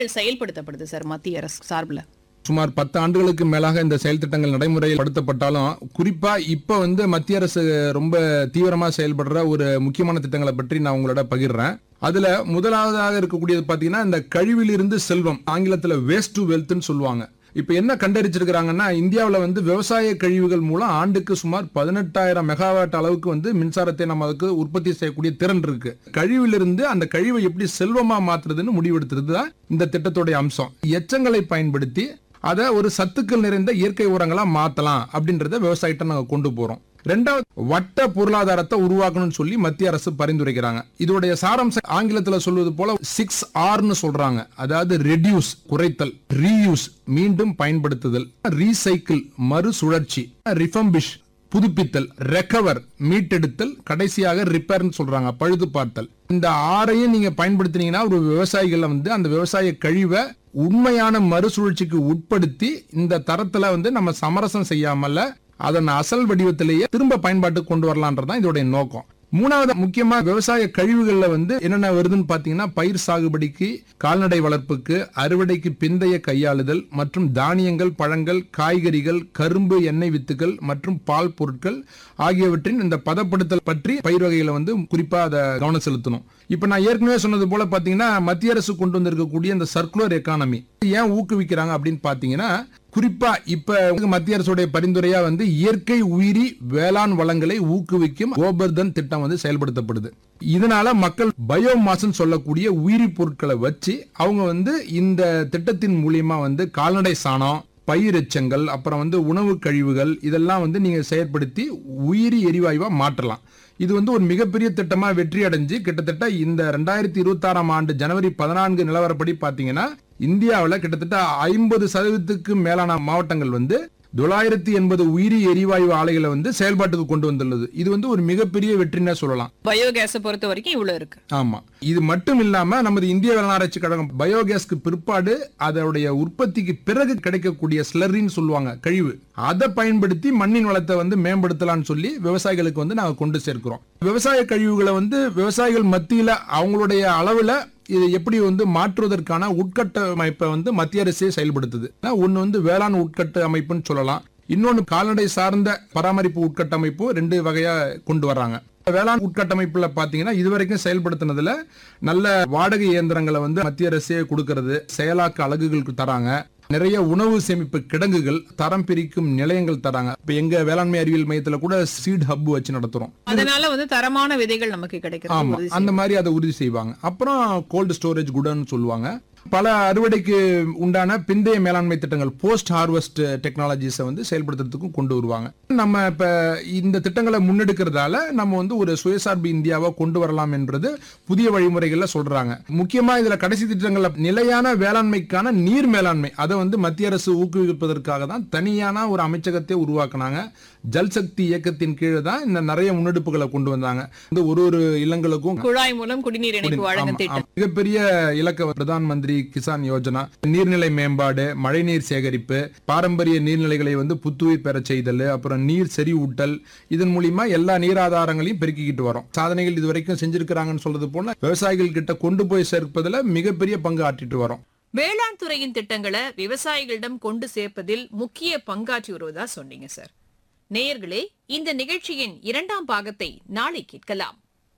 செயல்படுத்தப்படுது sir மத்திய அரசு சார்பில் சுமார் பத்து ஆண்டுகளுக்கு மேலாக இந்த செயல் திட்டங்கள் நடைமுறையில் படுத்தப்பட்டாலும் குறிப்பா இப்ப வந்து மத்திய அரசு ரொம்ப தீவிரமா செயல்படுற ஒரு முக்கியமான திட்டங்களை பற்றி நான் உங்களோட பகிர்றேன் அதுல முதலாவதாக இருக்கக்கூடியது பாத்தீங்கன்னா இந்த கழிவிலிருந்து செல்வம் ஆங்கிலத்துல வேஸ்ட் டு வெல்த்னு சொல்லுவாங்க இப்ப என்ன கண்டறிச்சிருக்கிறாங்கன்னா இந்தியாவுல வந்து விவசாய கழிவுகள் மூலம் ஆண்டுக்கு சுமார் பதினெட்டாயிரம் மெகாவாட் அளவுக்கு வந்து மின்சாரத்தை நம்ம அதுக்கு உற்பத்தி செய்யக்கூடிய திறன் இருக்கு கழிவிலிருந்து அந்த கழிவை எப்படி செல்வமா மாத்துறதுன்னு முடிவெடுத்துறது தான் இந்த திட்டத்துடைய அம்சம் எச்சங்களை பயன்படுத்தி அதை ஒரு சத்துக்கள் நிறைந்த இயற்கை உரங்களா மாத்தலாம் அப்படின்றத விவசாயிட்ட நாங்க கொண்டு போறோம் ரெண்டாவது வட்ட பொருளாதாரத்தை உருவாக்கணும்னு சொல்லி மத்திய அரசு பரிந்துரைக்கிறாங்க இதோடைய சாராம்சம் ஆங்கிலத்துல சொல்வது போல சிக்ஸ் ஆர்னு சொல்றாங்க அதாவது ரெடியூஸ் குறைத்தல் ரீயூஸ் மீண்டும் பயன்படுத்துதல் ரீசைக்கிள் மறுசுழற்சி ரிஃபம்பிஷ் புதுப்பித்தல் ரெக்கவர் மீட்டெடுத்தல் கடைசியாக ரிப்பேர்னு சொல்றாங்க பழுது பார்த்தல் இந்த ஆறையும் நீங்க பயன்படுத்தினீங்கன்னா ஒரு விவசாயிகளை வந்து அந்த விவசாய கழிவை உண்மையான மறுசுழற்சிக்கு உட்படுத்தி இந்த தரத்துல வந்து நம்ம சமரசம் செய்யாமல அதன் அசல் வடிவத்திலேயே திரும்ப பயன்பாட்டுக்கு கொண்டு வரலான்றதுதான் இதோடைய நோக்கம் மூணாவது முக்கியமா விவசாய கழிவுகள்ல வந்து என்னென்ன வருதுன்னு பாத்தீங்கன்னா பயிர் சாகுபடிக்கு கால்நடை வளர்ப்புக்கு அறுவடைக்கு பிந்தைய கையாளுதல் மற்றும் தானியங்கள் பழங்கள் காய்கறிகள் கரும்பு எண்ணெய் வித்துக்கள் மற்றும் பால் பொருட்கள் ஆகியவற்றின் இந்த பதப்படுத்தல் பற்றி பயிர் வகைகளை வந்து குறிப்பா அதை கவனம் செலுத்தணும் இப்ப நான் ஏற்கனவே சொன்னது போல பாத்தீங்கன்னா மத்திய அரசு கொண்டு வந்திருக்கக்கூடிய இந்த சர்க்குலர் எக்கானமி ஏன் ஊக்குவிக்கிறாங்க அப்படின்னு பாத்தீங்கன்னா குறிப்பா இப்ப மத்திய அரசுடைய பரிந்துரையா வந்து இயற்கை உயிரி வேளாண் வளங்களை ஊக்குவிக்கும் கோபர்தன் திட்டம் வந்து செயல்படுத்தப்படுது இதனால மக்கள் பயோமாஸ்ன்னு சொல்லக்கூடிய உயிரி பொருட்களை வச்சு அவங்க வந்து இந்த திட்டத்தின் மூலியமா வந்து கால்நடை சாணம் பயிர் எச்சங்கள் அப்புறம் வந்து உணவு கழிவுகள் இதெல்லாம் வந்து நீங்க செயற்படுத்தி உயிரி எரிவாயுவா மாற்றலாம் இது வந்து ஒரு மிகப்பெரிய திட்டமா வெற்றி அடைஞ்சு கிட்டத்தட்ட இந்த ரெண்டாயிரத்தி இருபத்தி ஆறாம் ஆண்டு ஜனவரி பதினான்கு நிலவரப்படி பாத்தீங்கன்னா இந்தியாவில் கிட்டத்தட்ட ஐம்பது சதவீதத்துக்கு மேலான மாவட்டங்கள் வந்து தொள்ளாயிரத்தி எண்பது உயிரி எரிவாயு ஆலைகளை வந்து செயல்பாட்டுக்கு கொண்டு வந்துள்ளது இது வந்து ஒரு மிகப்பெரிய வெற்றினே சொல்லலாம் பயோகேஸை பொறுத்த வரைக்கும் இவ்வளவு இருக்கு ஆமா இது மட்டும் இல்லாம நமது இந்திய வேளாண் ஆராய்ச்சி கழகம் பயோகேஸ்க்கு பிற்பாடு அதோடைய உற்பத்திக்கு பிறகு கிடைக்கக்கூடிய ஸ்லரின்னு சொல்லுவாங்க கழிவு அதை பயன்படுத்தி மண்ணின் வளத்தை வந்து மேம்படுத்தலாம்னு சொல்லி விவசாயிகளுக்கு வந்து நாங்க கொண்டு சேர்க்கிறோம் விவசாய கழிவுகளை வந்து விவசாயிகள் மத்தியில அவங்களுடைய அளவுல இதை எப்படி வந்து மாற்றுவதற்கான உட்கட்டமைப்பை வந்து மத்திய அரசே செயல்படுத்துது ஒன்னு வந்து வேளாண் உட்கட்ட அமைப்புன்னு சொல்லலாம் இன்னொன்னு கால்நடை சார்ந்த பராமரிப்பு உட்கட்டமைப்பு ரெண்டு வகையா கொண்டு வர்றாங்க வேளாண் உட்கட்டமைப்புல பாத்தீங்கன்னா இதுவரைக்கும் செயல்படுத்தினதுல நல்ல வாடகை இயந்திரங்களை வந்து மத்திய அரசே கொடுக்கறது செயலாக்க அலகுகளுக்கு தராங்க நிறைய உணவு சேமிப்பு கிடங்குகள் தரம் பிரிக்கும் நிலையங்கள் தராங்க இப்ப எங்க வேளாண்மை அறிவியல் மையத்துல கூட சீட் ஹப் வச்சு நடத்துறோம் அதனால வந்து தரமான விதைகள் நமக்கு கிடைக்கிறது ஆமா உறுதி அந்த மாதிரி அதை உறுதி செய்வாங்க அப்புறம் கோல்டு ஸ்டோரேஜ் குடன்னு சொல்லுவாங்க பல அறுவடைக்கு உண்டான பிந்தைய மேலாண்மை திட்டங்கள் போஸ்ட் ஹார்வெஸ்ட் டெக்னாலஜிஸை வந்து செயல்படுத்துறதுக்கும் கொண்டு வருவாங்க நம்ம இப்ப இந்த திட்டங்களை முன்னெடுக்கிறதால நம்ம வந்து ஒரு சுயசார்பு இந்தியாவை கொண்டு வரலாம் என்றது புதிய வழிமுறைகள்ல சொல்றாங்க முக்கியமா இதுல கடைசி திட்டங்கள்ல நிலையான வேளாண்மைக்கான நீர் மேலாண்மை அதை வந்து மத்திய அரசு ஊக்குவிப்பதற்காக தான் தனியான ஒரு அமைச்சகத்தை உருவாக்குனாங்க ஜல் சக்தி இயக்கத்தின் கீழே தான் இந்த நிறைய முன்னெடுப்புகளை கொண்டு வந்தாங்க இந்த ஒரு ஒரு இல்லங்களுக்கும் குழாய் மூலம் குடிநீர் இணைப்பு வழங்கும் ஆமா, திட்டம் ஆமா. மிகப்பெரிய இலக்க பிரதான் மந்திரி கிசான் யோஜனா நீர்நிலை மேம்பாடு மழைநீர் சேகரிப்பு பாரம்பரிய நீர்நிலைகளை வந்து புத்துயிர் பெற செய்தல் அப்புறம் நீர் செறிவூட்டல் இதன் மூலியமா எல்லா நீர் ஆதாரங்களையும் பெருக்கிக்கிட்டு வரோம் சாதனைகள் இது வரைக்கும் செஞ்சிருக்கிறாங்கன்னு சொல்றது போல விவசாயிகள் கிட்ட கொண்டு போய் சேர்ப்பதுல மிகப்பெரிய பங்கு ஆற்றிட்டு வரோம் வேளாண் துறையின் திட்டங்களை விவசாயிகளிடம் கொண்டு சேர்ப்பதில் முக்கிய பங்காற்றி வருவதா சொன்னீங்க சார் நேயர்களே இந்த நிகழ்ச்சியின் இரண்டாம் பாகத்தை நாளை கேட்கலாம்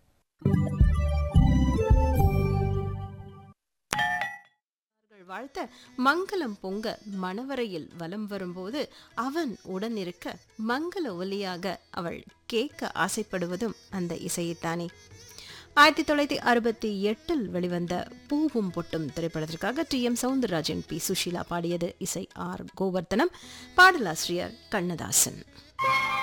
அவர்கள் வாழ்த்த மங்களம் பொங்க மணவரையில் வலம் வரும்போது அவன் உடன் இருக்க மங்கள ஒலியாக அவள் கேட்க ஆசைப்படுவதும் அந்த இசையைத்தானே ஆயிரத்தி தொள்ளாயிரத்தி அறுபத்தி எட்டில் வெளிவந்த பூவும் பொட்டும் திரைப்படத்திற்காக T M Soundararajan P Susheela பாடியது இசை ஆர் கோவர்த்தனம் பாடலாசிரியர் கண்ணதாசன்